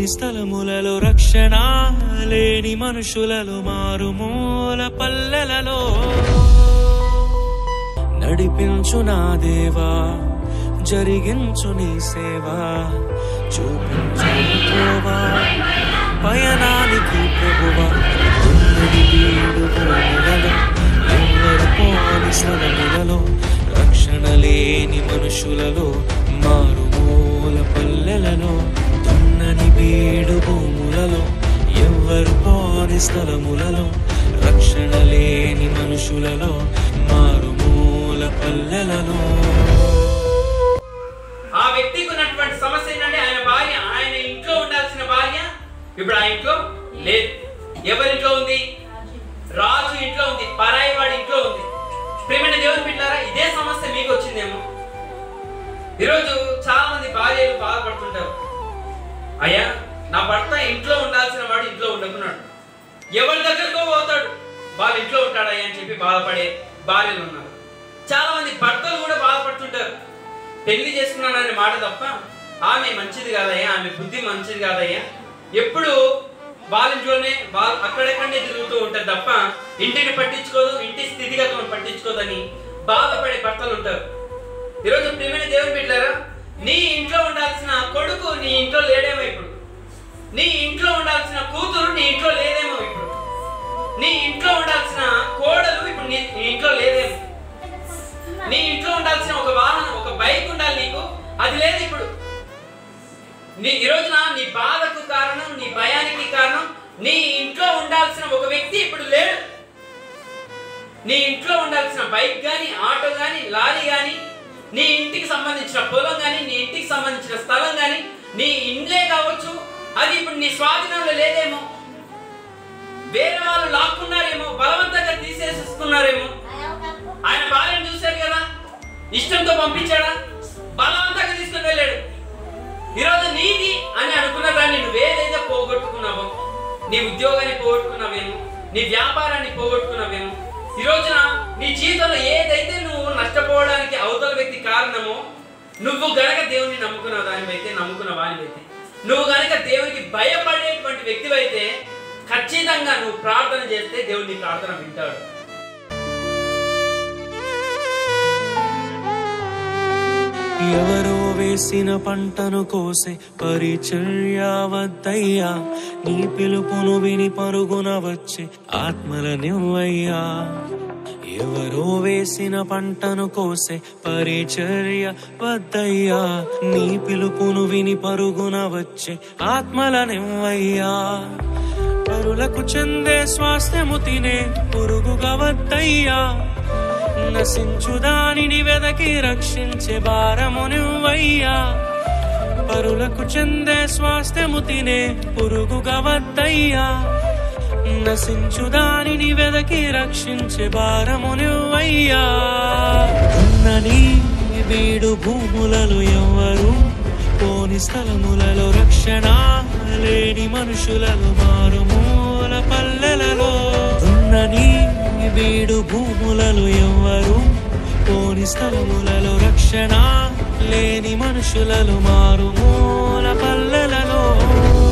స్థలములలో రక్షణ లేని మనుషులలో మారుమూల పల్లెలలో నడిపించు నా దేవా జరిగించు నీ సేవ చూపించు త్రోవా పయనానికి ప్రభువా ఉన్నది వీడు భూములలో ఎవరు పోని స్థలములలో రక్షణ లేని మనుషులలో మారుమూల పల్లెలలో దున్నని బీడు భూములలో ఎవరు పోని స్థలములలో రక్షణ లేని మనుషులలో మారుమూల పల్లెలలో ఆ వ్యక్తికి ఉన్నటువంటి సమస్య ఏంటంటే ఆయన భార్య ఆయన ఇంట్లో ఉండాల్సిన భార్య ఇప్పుడు ఆ ఇంట్లో లేదు ఎవరింట్లో ఉంది రాజు ఇంట్లో ఉంది పరాయి వాడి ఇంట్లో ఉంది ప్రేమైన దేవుని బిడ్డారా ఇదే సమస్య మీకు వచ్చిందేమో ఈరోజు చాలా మంది భార్యలు బాధపడుతుంటారు అయ్యా నా భర్త ఇంట్లో ఉండాల్సిన వాడు ఇంట్లో ఉండకున్నాడు ఎవరి దగ్గరకో పోతాడు వాళ్ళ ఇంట్లో ఉంటాడయ్యా అని చెప్పి బాధపడే భార్యలు ఉన్నారు చాలా మంది భర్తలు కూడా బాధపడుతుంటారు పెళ్లి చేసుకున్నాననే మాట తప్ప ఆమె మంచిది కాదయ్యా ఆమె బుద్ధి మంచిది కాదయ్యా ఎప్పుడు వాళ్ళ ఇంట్లోనే వాళ్ళ అక్కడెక్కడనే తిరుగుతూ ఉంటారు తప్ప ఇంటిని పట్టించుకోదు ఇంటి స్థితిగతులను పట్టించుకోదని బాధపడే భర్తలు ఉంటారు ఈరోజు ప్రియమైన దేవుని బిడ్డారా నీ ఇంట్లో ఉండాల్సిన కొడుకు నీ ఇంట్లో లేడేమో ఇప్పుడు నీ ఇంట్లో ఉండాల్సిన కూతురు నీ ఇంట్లో లేదేమో ఇప్పుడు నీ ఇంట్లో ఉండాల్సిన కోడలు ఇప్పుడు నీ నీ ఇంట్లో లేదేమో నీ ఇంట్లో ఉండాల్సిన ఒక వాహనం ఒక బైక్ ఉండాలి నీకు అది లేదు ఇప్పుడు నీ ఈ రోజున నీ బాధకు కారణం నీ భయానికి కారణం నీ ఇంట్లో ఉండాల్సిన ఒక వ్యక్తి ఇప్పుడు లేడు నీ ఇంట్లో ఉండాల్సిన బైక్ కానీ ఆటో కానీ లారీ కానీ నీ ఇంటికి సంబంధించిన పొలం కానీ నీ ఇంటికి సంబంధించిన స్థలం కానీ నీ ఇండ్లే కావచ్చు అది ఇప్పుడు నీ స్వాధీనంలో లేదేమో వేరే వాళ్ళు లాక్కున్నారేమో బలవంతంగా తీసేసుకున్నారేమో ఆయన భార్యను చూశారు కదా ఇష్టంతో పంపించాడా బలవంతంగా తీసుకుని వెళ్ళాడు ఈరోజు నీది అని అనుకున్న దాన్ని నువ్వేదైతే పోగొట్టుకున్నావో నీ ఉద్యోగాన్ని పోగొట్టుకున్నావేమో నీ వ్యాపారాన్ని పోగొట్టుకున్నావేమో ఈ రోజున నీ జీవితంలో ఏదైతే నువ్వు నష్టపోవడానికి అవతల వ్యక్తి కారణమో నువ్వు గనక దేవుని నమ్ముకున్న దానివైతే నమ్ముకున్న వానివైతే నువ్వు గనక దేవునికి భయపడేటువంటి వ్యక్తివైతే ఖచ్చితంగా నువ్వు ప్రార్థన చేస్తే దేవుడు నీ ప్రార్థన వింటాడు ఎవరో వేసిన పంటను కోసే పరిచర్య వద్దయ్యా నీ పిలుపును విని పరుగున వచ్చే ఆత్మల నివ్వయ్యా ఎవరో వేసిన పంటను కోసే పరిచర్య వద్దయ్యా నీ పిలుపును విని పరుగున వచ్చే ఆత్మల నివ్వయ్యా పరులకు చెందే స్వాస్థ్యము తినే పురుగుగా వద్దయ్యా నశించు దానిని వెదకి రక్షించే భారము నువ్వయ్యా పరులకు చెందే స్వాస్థ్యము తినే పురుగుగా వద్దయ్యా నశించు దానిని వెదకి రక్షించే భారము నువ్వయ్యా ఉన్నని వీడు భూములలో ఎవరు పోని స్థలములలో రక్షణ లేని మనుషులలో మారుమూల పల్లెలలో ఉన్నని వీడు భూములలో ఎవరు పోని స్థలములలో రక్షణ లేని మనుషులలో మారుమూల పల్లెలలో